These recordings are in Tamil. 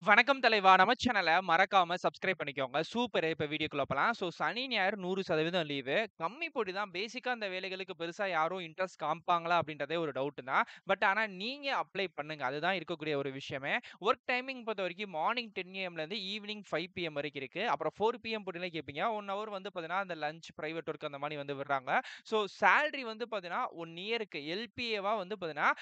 வணக்கம் தலைவா! நம்ம சேனல மறக்காம சப்ஸ்கிரைப் பண்ணிக்கோங்க. சூப்பரு! இப்ப வீடியோக்குள்ள போலாம். ஸோ சனி, ஞாயிறு 100% லீவு. கம்மி போட்டி தான். பேசிக்கா இந்த வேலைகளுக்கு பெருசா யாரும் இன்ட்ரெஸ்ட் காமிப்பாங்களா? அப்படின்றதே ஒரு டவுட் தான். பட் ஆனா நீங்க அப்ளை பண்ணுங்க. அதுதான் இருக்கக்கூடிய ஒரு விஷயமே. ஒர்க் டைமிங் பொறுத்தவரைக்கும் மார்னிங் 10 ஏஎம்லேருந்து ஈவினிங் 5 பிஎம் வரைக்கும் இருக்கு. அப்புறம் 4 பிஎம் போட்டிலாம் கேட்பீங்க. 1 ஹவர் வந்து பார்த்தீங்கன்னா, அந்த லஞ்ச், பிரைவேட் ஒர்க் அந்த மாரி வந்து விடுறாங்க. ஸோ சேலரி வந்து பார்த்தீங்கன்னா, 1 இயருக்கு எல்பிஏவா வந்து பார்த்தீங்கன்னா,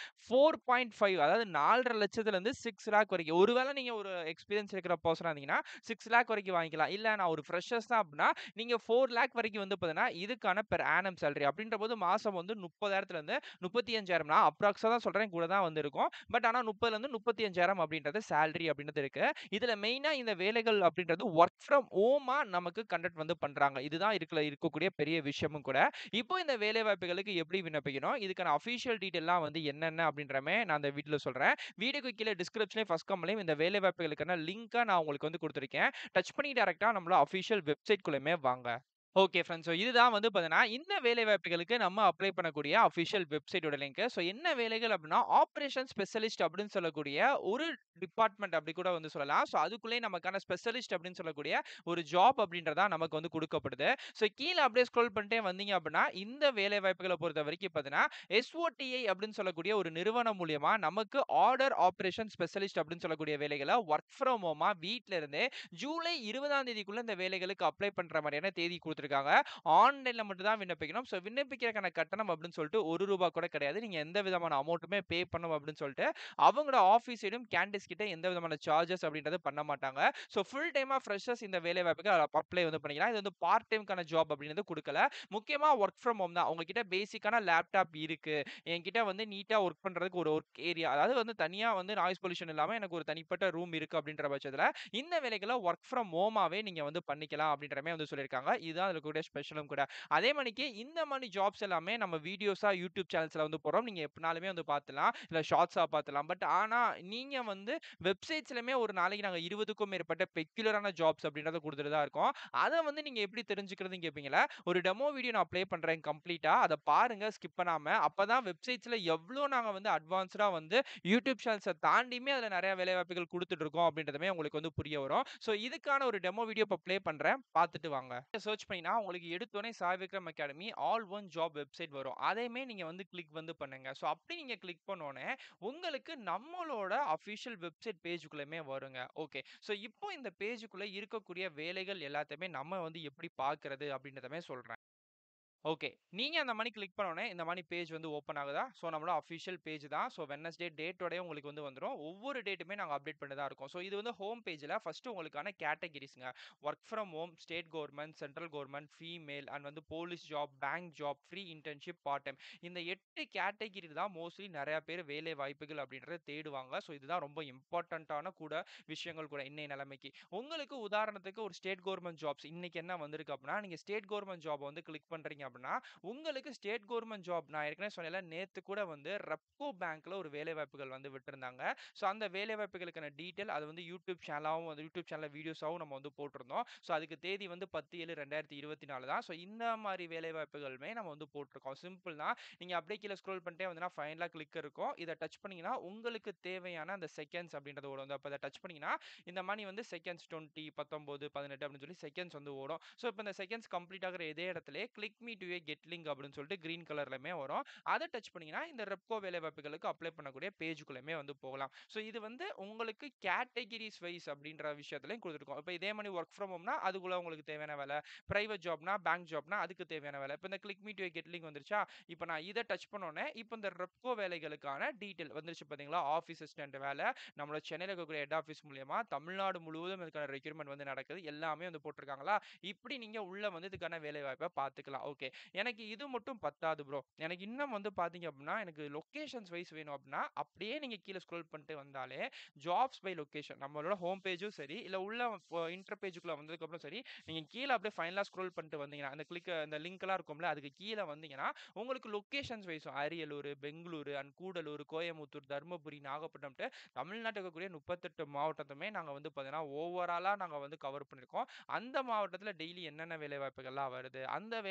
4.5 அதாவது 4,50,000 லட்சத்துலருந்து 6 லேக் வரைக்கும். ஒருவேள நீங்க ஒரு எக்ஸ்பீரியன்ஸ் இருக்கிற பெர்சனா இருந்தீங்கன்னா, 6 லேக் வரைக்கும் வாங்கிக்கலாம். இல்ல நான் ஒரு ஃப்ரெஷர்ஸ் தான் அப்படின்னா, நீங்க 4 லேக் வரைக்கும் வந்து பார்த்தீங்கன்னா, இதுக்கான பெர் ஆனம் சேலரி. அப்படின்றபோது மாசம் வந்து 30,000த்துலருந்து 35,000 நான் அப்ராக்ஸா தான் சொல்றேன். கூட தான் வந்து இருக்கும். பட் ஆனா 30லருந்து 35,000 அப்படின்றது சேலரி அப்படின்றது இருக்கு. இதுல மெயினா இந்த வேலைகள் அப்படின்றது வொர்க் ஃப்ரம் ஹோமா நமக்கு கண்டக்ட் வந்து பண்றாங்க. இதுதான் இருக்குல இருக்கக்கூடிய பெரிய விஷயமும் கூட. இப்போ இந்த வேலை வாய்ப்புகளுக்கு எப்படி விண்ணப்பிக்கணும்? இதுக்கான அஃபிஷியல் டீட்டெயில்லாம் வந்து என்னென்ன அப்படின்றமே நான் இந்த வீடியோல சொல்றேன். வீடியோக்கு கீழ டிஸ்கிரிப்ஷன்லயும், ஃபர்ஸ்ட் கமெண்ட்லயும் இந்த வேலை வாய்ப்புகளுக்கான லிங்க்க நான் உங்களுக்கு வந்து குடுத்துருக்கேன். டச் பண்ணி டைரக்ட்டா நம்மளோட அஃபிஷியல் வெப்சைட் குள்ளயுமே வாங்க. Okay friends. ஸோ இதுதான் வந்து பார்த்தீங்கன்னா, இந்த வேலை வாய்ப்புகளுக்கு நம்ம அப்ளை பண்ணக்கூடிய அஃபிஷியல் வெப்சைட்டோட லிங்க். ஸோ என்ன வேலைகள் அப்படின்னா, ஆப்பரேஷன் ஸ்பெஷலிஸ்ட் அப்படின்னு சொல்லக்கூடிய ஒரு டிபார்ட்மெண்ட் அப்படி கூட வந்து சொல்லலாம். ஸோ அதுக்குள்ளேயே நமக்கான ஸ்பெஷலிஸ்ட் அப்படின்னு சொல்லக்கூடிய ஒரு ஜாப் அப்படின்றதா நமக்கு வந்து குடுக்கப்படுது. ஸோ கீழ அப்படியே ஸ்க்ரோல் பண்ணிட்டே வந்தீங்க அப்படின்னா, இந்த வேலை வாய்ப்புகள பொறுத்தவரைக்கும் பார்த்தீங்கன்னா, எஸ்ஓடிஐ அப்படின்னு சொல்லக்கூடிய ஒரு நிறுவனம் மூலியமா நமக்கு ஆர்டர் ஆப்பரேஷன் ஸ்பெஷலிஸ்ட் அப்படின்னு சொல்லக்கூடிய வேலைகள வொர்க் ஃப்ரம் ஹோமா வீட்ல இருந்தே ஜூலை 20ஆம் தேதிக்குள்ள இந்த வேலைகளுக்கு அப்ளை பண்ற மாரியான தேதி குடுத்துருக்காங்க. ஆன்லைன்ல மட்டும் தான் விண்ணப்பிக்கணும். ஸோ விண்ணப்பிக்கிறதுக்கான கட்டணம் அப்படின்னு சொல்லிட்டு ரூ. 1 கூட கிடையாது. நீங்க எந்த விதமான அமௌண்ட்டுமே பே பண்ணணும் அப்படின்னு சொல்லிட்டு, அவங்களோட ஆஃபீஸ் சைடும் கேண்டிடேட்ஸ் கிட்ட எந்த விதமான சார்ஜஸ் அப்படின்றது பண்ண மாட்டாங்க. ஸோ ஃபுல் டைமா ஃப்ரெஷர்ஸ் இந்த வேலை வாய்ப்புக்கு அப்ளை வந்து பண்ணிக்கலாம். இது வந்து பார்ட் டைம்க்கான ஜாப் அப்படின்றது குடுக்கல. முக்கியமா வொர்க் ஃப்ரம் ஹோம் தான். உங்ககிட்ட பேசிக்கான லேப்டாப் இருக்கு. என்கிட்ட வந்து நீட்டா ஒர்க் பண்றதுக்கு ஒரு ஒர்க் ஏரியா அதாவது வந்து தனியா வந்து நாய்ஸ் பொல்யூஷன் இல்லாம எனக்கு ஒரு தனிப்பட்ட ரூம் இருக்கு அப்படின்ற பட்சத்துல, இந்த வேலைகள வொர்க் ஃப்ரம் ஹோமாவே நீங்க வந்து பண்ணிக்கலாம் அப்படின்ற மாரி வந்து சொல்லியிருக்காங்க. இதுதான் அதுல இருக்கக்கூடிய ஸ்பெஷலும் கூட. அதே மாணிக்கு இந்த மாரி ஜாப்ஸ் எல்லாமே நம்ம வீடியோஸா யூடியூப் சேனல்ஸ்ல வந்து போடுறோம். நீங்க எப்பனாலுமே வந்து பார்த்துலாம். இல்ல ஷார்ட்ஸா பார்த்துலாம். பட் ஆனா நீங்க வந்து வெப்சைட்ஸ்லயுமே ஒரு நாளைக்கு நாங்க 20க்கும் மேற்பட்ட பெக்யூலரான ஜாப்ஸ் அப்படின்றத குடுத்துட்டு தான் இருக்கோம். அத வந்து நீங்க எப்படி தெரிஞ்சுக்கிறதுன்னு கேட்பீங்கல்ல. ஒரு டெமோ வீடியோ நான் ப்ளே பண்றேன் கம்ப்ளீட்டா. அத பாருங்க ஸ்கிப் பண்ணாம. அப்பதான் வெப்சைட்ஸ்ல எவ்ளோ நாங்க வந்து அட்வான்ஸ்டா வந்து யூடியூப் சேனல்ஸ தாண்டியுமே அதுல நெறைய வேலை வாய்ப்புகள் குடுத்துட்டு இருக்கோம் அப்படின்றதுமே உங்களுக்கு வந்து புரிய வரும். ஸோ இதுக்கான ஒரு டெமோ வீடியோ இப்ப ப்ளே பண்றேன். பார்த்துட்டு வாங்க. சர்ச் பண்ணீங்கன்னா உங்களுக்கு எடுத்தோனே Sai Vikram academy all one job website வரும். அதையுமே நீங்க வந்து கிளிக் வந்து பண்ணுங்க. ஸோ அப்படி நீங்க கிளிக் பண்ணோனே, உங்களுக்கு நம்மளோட அஃபிஷியல் வெப்சைட் பேஜ்க்குள்ளயுமே வருங்க. ஓகே. ஸோ இப்போ இந்த பேஜ்க்குள்ள இருக்கக்கூடிய வேலைகள் எல்லாத்தையுமே நம்ம வந்து எப்படி பார்க்கிறது அப்படின்றதுமே சொல்றேன். ஓகே. நீங்க அந்த மாரி கிளிக் பண்ணோனே, இந்த மாரி பேஜ் வந்து ஓப்பன் ஆகுதா? ஸோ நம்மளோட அஃபிஷியல் பேஜ் தான். ஸோ வெட்னஸ்டே டேட்டோடயே உங்களுக்கு வந்து வந்துரும். ஒவ்வொரு டேட்டுமே நாங்க அப்டேட் பண்ணிட்டு தான் இருக்கோம். ஸோ இது வந்து ஹோம் பேஜ்ல ஃபர்ஸ்ட் உங்களுக்கான கேட்டகரிஸ்ங்க. Work from home, state government, central government, female and வந்து police job, bank job, free internship, part time. இந்த 8 கேட்டகரி தான் மோஸ்ட்லி நெறைய பேர் வேலை வாய்ப்புகள் அப்படின்றத தேடுவாங்க. ஸோ இதுதான் ரொம்ப இம்பார்ட்டன்ட்டான கூட விஷயங்கள் கூட இன்னைய நிலைமைக்கு. உங்களுக்கு உதாரணத்துக்கு ஒரு ஸ்டேட் கவர்ன்மென்ட் ஜாப்ஸ் இன்னைக்கு என்ன வந்திருக்கு அப்படின்னா, நீங்க ஸ்டேட் கவர்ன்மென்ட் ஜாப் வந்து கிளிக் பண்றீங்க அப்படின்னா, உங்களுக்கு ஸ்டேட் கவர்ன்மென்ட் ஜாப் நான் ஏற்கனவே சொன்னேன்ல, நேத்து கூட வந்து ரெப்கோ பேங்க்ல ஒரு வேலை வாய்ப்புகள் வந்து விட்டிருந்தாங்க. ஸோ அந்த வேலை வாய்ப்புகளுக்கான டீட்டெயில் அது வந்து யூடியூப் சேனலாவும் வந்து யூடியூப் சேனல்ல வீடியோஸாவும் நம்ம வந்து போட்டிருந்தோம். ஸோ அதுக்கு தேதி வந்து 10/7/2024 தான். ஸோ இந்த மாரி வேலை வாய்ப்புகளுமே நம்ம வந்து போட்டிருக்கோம். சிம்பிள் தான். நீங்க அப்படியே கீழ ஸ்க்ரோல் பண்ணிட்டே வந்தீங்கன்னா, ஃபைனலா கிளிக் இருக்கும். இத டச் பண்ணீங்கன்னா, உங்களுக்கு தேவையான அந்த செகண்ட்ஸ் அப்படின்றது ஓடும். அப்ப இத டச் பண்ணீங்கன்னா, இந்த மாரி வந்து செகண்ட்ஸ் 20, 19, 18 அப்படின்னு சொல்லி செகண்ட்ஸ் வந்து ஓடும். ஸோ இப்ப இந்த செகண்ட்ஸ் கம்ப்ளீட் ஆகுற இதே இடத்திலேயே click me to a get link அப்படின்னு சொல்லிட்டு கிரீன் கலர்லயுமே வரும். அத டச் பண்ணீங்கன்னா, இந்த ரெப்கோ வேலை வாய்ப்புகளுக்கு அப்ளை பண்ணக்கூடிய பேஜ்க்குள்ளயுமே வந்து போகலாம். ஸோ இது வந்து உங்களுக்கு கேட்டகரிஸ் வைஸ் அப்படின்ற விஷயத்திலயும் குடுத்துருக்கோம். இப்ப இதே மாரி வொர்க் ஃப்ரம் ஹோம்னா, அதுக்குள்ள உங்களுக்கு தேவையான வேலை. பிரைவேட் ஜாப்னா, பேங்க் ஜாப்னா அதுக்கு தேவையான வேலை. இப்ப இந்த click me to a get link வந்துருச்சா? இப்ப நான் இத டச் பண்ணோனே, இப்ப இந்த ரெப்கோ வேலைகளுக்கான டீட்டெயில் வந்துருச்சு பார்த்தீங்களா? ஆஃபீஸ் அசிஸ்டன்ட் வேலை. நம்மளோட சென்னையில இருக்கக்கூடிய ஹெட் ஆஃபீஸ் மூலியமா தமிழ்நாடு முழுவதும் இதுக்கான ரெக்ரூட்மென்ட் வந்து நடக்குது. எல்லாமே வந்து போட்டிருக்காங்களா? இப்படி நீங்க உள்ள வந்து இதுக்கான வேலை வாய்ப்ப பார்த்துக்கலாம். ஓகே. எனக்கு இது மட்டும் பத்தாது ப்ரோ. எனக்கு இன்னும் வந்து பார்த்தீங்க அப்படின்னா, எனக்கு லொகேஷன்ஸ் வைஸ் வேணும் அப்படின்னா, அப்படியே நீங்க கீழ ஸ்க்ரோல் பண்ணிட்டு வந்தாலே, ஜாப்ஸ் பை லொகேஷன் நம்மளோட ஹோம் பேஜும் சரி, இல்ல உள்ள அ இன்டர் பேஜ்க்குள்ள வந்ததுக்கப்புறம் சரி, நீங்க கீழ அப்படியே ஃபைனலா ஸ்க்ரோல் பண்ணிட்டு வந்தீங்கன்னா, அந்த கிளிக் அந்த லிங்க்லாம் இருக்கும்ல, அதுக்கு கீழ வந்தீங்கன்னா, உங்களுக்கு லொகேஷன்ஸ் வைஸும் அரியலூர், பெங்களூரு அண்ட் கூடலூர், கோயம்புத்தூர், தர்மபுரி, நாகப்பட்டினம்ன்ட்டு தமிழ்நாட்டுல இருக்கக்கூடிய 38 மாவட்டத்துமே நாங்க வந்து பார்த்தீங்கன்னா, ஓவராலா நாங்க வந்து கவர் பண்ணியிருக்கோம். அந்த மாவட்டத்துல டெய்லி என்னென்ன வேலை வாய்ப்புகள்லாம் வருது, அந்த வேலை வாய்ப்புகள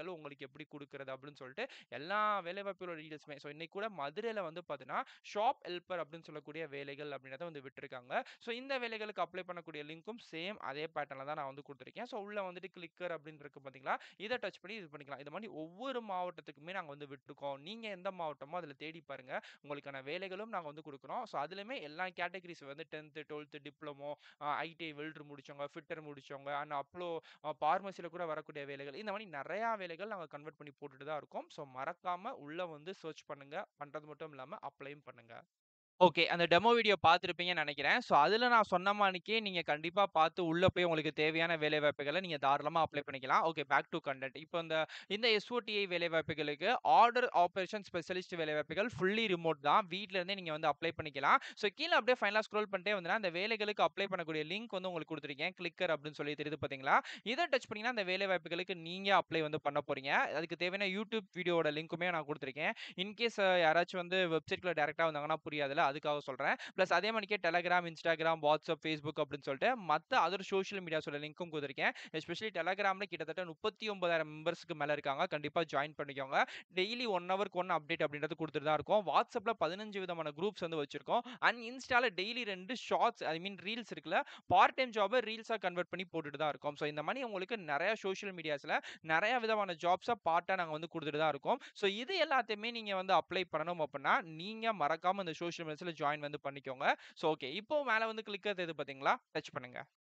வேலைகள் உங்களுக்கு எப்படி குடுக்குறது அப்படின்னு சொல்லிட்டு எல்லா வேலைவாய்ப்புகளோட டீட்டெயில்ஸுமே ஸோ இன்னைக்கு கூட மதுரையில வந்து பார்த்தீங்கன்னா, ஷாப் ஹெல்ப்பர் அப்படின்னு சொல்லக்கூடிய வேலைகள் அப்படின்றத வந்து விட்டுருக்காங்க. ஸோ இந்த வேலைகளுக்கு அப்ளை பண்ணக்கூடிய லிங்க்கும் சேம் அதே பேட்டர்ன்ல தான் நான் வந்து குடுத்துருக்கேன். ஸோ உள்ள வந்துட்டு கிளிக்கர் அப்படின்னு இருக்கு பார்த்தீங்களா? இத டச் பண்ணி இது பண்ணிக்கலாம். இது மாரி ஒவ்வொரு மாவட்டத்துக்குமே நாங்க வந்து விட்டுருக்கோம். நீங்க எந்த மாவட்டமோ அதில தேடி பாருங்க. உங்களுக்கான வேலைகளும் நாங்க வந்து குடுக்குறோம். ஸோ அதிலயுமே எல்லா கேட்டகரிஸ் வந்து 10த், 12த் டிப்ளமோ, அ ஐடிஐ வெல்டர் முடிச்சவங்க, ஃபிட்டர் முடிச்சவங்க, அண்ட் அப்ளோ அ பார்மசில கூட வரக்கூடிய வேலைகள். இந்த மாரி நெறையா வேலைகள் நாங்க கன்வெர்ட் பண்ணி போட்டுட்டு தான் இருக்கோம். ஸோ மறக்காம உள்ள வந்து சர்ச் பண்ணுங்க. பண்றது மட்டும் இல்லாம அப்ளையும் பண்ணுங்க. ஓகே. அந்த டெமோ வீடியோ பார்த்திருப்பீங்கன்னு நெனைக்கிறேன். ஸோ அதில நான் சொன்ன மாணிக்கே நீங்க கண்டிப்பா பார்த்து உள்ள போய் உங்களுக்கு தேவையான வேலைவாய்ப்புகள நீங்க தாராளமா அப்ளை பண்ணிக்கலாம். Okay back to content. இப்போ இந்த இந்த எஸ்ஓடிஐ வேலைவாய்ப்புகளுக்கு ஆர்டர் ஆப்பரேஷன் ஸ்பெஷலிஸ்ட் வேலைவாய்ப்புகள் ஃபுல்லி ரிமோட் தான். வீட்ல இருந்தே நீங்க வந்து அப்ளை பண்ணிக்கலாம். ஸோ கீழ அப்படியே ஃபைனலா ஸ்க்ரோல் பண்ணிட்டே வந்தீங்கன்னா, அந்த வேலைகளுக்கு அப்ளை பண்ணக்கூடிய லிங்க் வந்து உங்களுக்கு குடுத்துருக்கேன். கிளிக்கர் அப்படின்னு சொல்லி தெரியுது பார்த்தீங்களா? இத டச் பண்ணீங்கன்னா, அந்த வேலைவாய்ப்புகளுக்கு நீங்க அப்ளை வந்து பண்ண போறீங்க. அதுக்கு தேவையான யூடியூப் வீடியோவோட லிங்க்குமே நான் குடுத்துருக்கேன். இன்கேஸ் யாராச்சும் வந்து வெப்சைட்குள்ள டைரக்ட்டா வந்தாங்கன்னா புரியாதுல்ல. அதுக்காக சொல்றேன். பிளஸ் அதே மாணிக்கே Telegram, Instagram, WhatsApp, Facebook அப்படின்னு சொல்லிட்டு மத்த அதர் சோசியல் மீடியாஸோட லிங்க்கும் குடுத்துருக்கேன். எஸ்பெஷலி Telegramல கிட்டத்தட்ட 39,000 மெம்பர்ஸ்க்கு மேல இருக்காங்க. கண்டிப்பா ஜாயின் பண்ணிக்கோங்க. டெய்லி 1 ஹவர்க்கு 1 அப்டேட் அப்படின்றது குடுத்துட்டு தான் இருக்கோம். WhatsAppல 15 விதமான குரூப்ஸ் வந்து வச்சிருக்கோம். அண்ட் Instaல daily 2 shorts I mean reels இருக்குல்ல, பார்ட் டைம் ஜாப்ப ரீல்ஸா கன்வெர்ட் பண்ணி போட்டுட்டு தான் இருக்கோம். ஸோ இந்த மாரி உங்களுக்கு நெறைய சோசியல் மீடியாஸ்ல நெறைய விதமான ஜாப்ஸ பார்ட்டா நாங்க வந்து குடுத்துட்டு தான் இருக்கோம். ஸோ இது எல்லாத்தையுமே நீங்க வந்து அப்ளை பண்ணணும் அப்படின்னா, நீங்க மறக்காம இந்த சோசியல் மீடியாஸ்ல ஜாயின் வந்து பண்ணிக்கோங்க. So okay. இப்போ மேல வந்து கிளிக்கர் தெரியுது பார்த்தீங்களா? டச் பண்ணுங்க.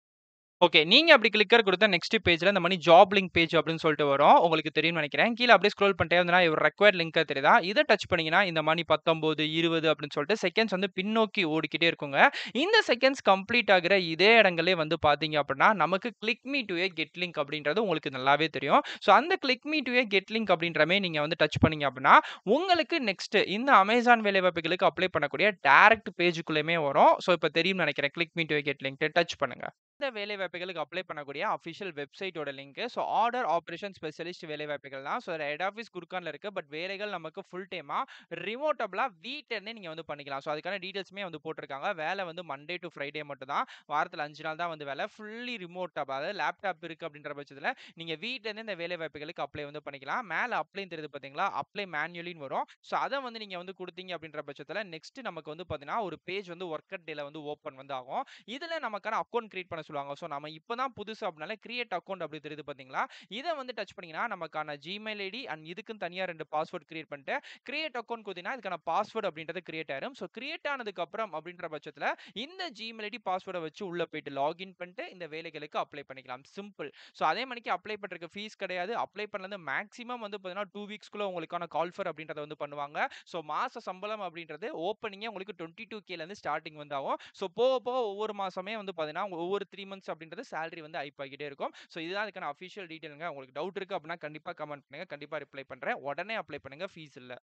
ஓகே. நீங்க அப்படி கிளிக்கர் குடுத்தா நெக்ஸ்ட் பேஜ்ல இந்த மாரி ஜாப் லிங்க் பேஜ் அப்படின்னு சொல்லிட்டு வரும். உங்களுக்கு தெரியும்னு நெனைக்கிறேன். கீழ அப்படியே ஸ்க்ரோல் பண்ணிட்டே வந்தீங்கன்னா, ஒரு ரெக்வயர்ட் லிங்க் தெரியுதா? இத டச் பண்ணீங்கன்னா, இந்த மாரி 19, 20 அப்படின்னு சொல்லிட்டு செகண்ட்ஸ் வந்து பின்னோக்கி ஓடிக்கிட்டே இருக்குங்க. இந்த செகண்ட்ஸ் கம்ப்ளீட் ஆகுற இதே இடங்களே வந்து பார்த்தீங்க அப்படின்னா, நமக்கு click me to a get link அப்படின்றது உங்களுக்கு நல்லாவே தெரியும். ஸோ அந்த click me to a get link அப்படின்றமே நீங்க வந்து டச் பண்ணீங்க அப்படின்னா, உங்களுக்கு நெக்ஸ்ட் இந்த அமேசான் வேலைவாய்ப்புகளுக்கு அப்ளை பண்ணக்கூடிய டைரக்ட் பேஜ்க்குள்ளயுமே வரும். ஸோ இப்ப தெரியும்னு நெனைக்கிறேன். Click me to a get link touch பண்ணுங்க. இந்த வேலைவாய்ப்புகளுக்கு அப்ளை பண்ணக்கூடிய அஃபிஷியல் வெப்சைட்டோட லிங்க். ஸோ ஆர்டர் ஆப்பரேஷன் ஸ்பெஷலிஸ்ட் வேலைவாய்ப்புகள் தான். ஸோ ஹெட் ஆஃபீஸ் குர்கான்ல இருக்கு. பட் வேலைகள் நமக்கு ஃபுல் டைமா ரிமோட்டபிளா வீட்ல இருந்தே நீங்க வந்து பண்ணிக்கலாம். ஸோ அதுக்கான டீட்டெயில்ஸுமே வந்து போட்டுருக்காங்க. வேலை வந்து மண்டே டூ ஃப்ரைடே மட்டும் தான். வாரத்துல 5 நாள் தான் வந்து வேலை. ஃபுல்லி ரிமோட் அதாவது லேப்டாப் இருக்கு அப்படின்ற பட்சத்துல, நீங்க வீட்ல இருந்தே இந்த வேலைவாய்ப்புகளுக்கு அப்ளை வந்து பண்ணிக்கலாம். மேல அப்ளைன்னு தெரியுது பார்த்தீங்களா? அப்ளை மேனுவலின்னு வரும். ஸோ அத வந்து நீங்க வந்து குடுத்தீங்க அப்படின்ற பட்சத்துல, நெக்ஸ்ட் நமக்கு வந்து பார்த்தீங்கன்னா, ஒரு பேஜ் வந்து வொர்க்கர் டேல வந்து ஓப்பன் வந்து ஆகும். இதுல நமக்கான அக்கவுண்ட் கிரியேட் பண்ண சொல்லுவாங்க. ஸோ நம்ம இப்ப தான் புதுசு அப்படினால கிரியேட் அக்கவுண்ட் அப்படி தெரியுது பார்த்தீங்களா? இத வந்து டச் பண்ணீங்கன்னா, நமக்கான ஜிமெயில் ஐடி அண்ட் இதுக்குன்னு தனியா 2 பாஸ்வேர்ட் கிரியேட் பண்ணிட்டு, கிரியேட் அக்கவுண்ட் குடுத்தீங்கன்னா, இதுக்கான பாஸ்வேர்ட் அப்படின்றது கிரியேட் ஆயிரும். ஸோ கிரியேட் ஆனதுக்கு அப்புறம் அப்படின்ற பட்சத்துல, இந்த ஜிமெயில் ஐடி பாஸ்வேர்ட வச்சு உள்ள போயிட்டு லாகின் பண்ணிட்டு இந்த வேலைகளுக்கு அப்ளை பண்ணிக்கலாம். சிம்பிள். ஸோ அதே மாணிக்கு அப்ளை பண்றதுக்கு ஃபீஸ் கிடையாது. அப்ளை பண்ணது மேக்ஸிமம் வந்து பார்த்தீங்கன்னா, 2 வீக்ஸ்க்குள்ள உங்களுக்கான கால் ஃபர் அப்படின்றத வந்து பண்ணுவாங்க. ஸோ மாச சம்பளம் அப்படின்றது ஓப்பனிங்கே உங்களுக்கு 22,000ல இருந்து ஸ்டார்ட்டிங் வந்து ஆகும். ஸோ போக போக ஒவ்வொரு மாசமே வந்து பார்த்தீங்கன்னா, ஒவ்வொரு 3 மந்த்ஸ் அப்படின்றது சேலரி வந்து ஹைப் ஆகிட்டே இருக்கும். ஸோ இதுதான் அதுக்கான அஃபிஷியல் டீட்டெயில்ங்க. உங்களுக்கு டவுட் இருக்கு அப்படின்னா கண்டிப்பா கமெண்ட் பண்ணுங்க. கண்டிப்பா ரிப்ளை பண்றேன். உடனே அப்ளை பண்ணுங்க. ஃபீஸ் இல்ல.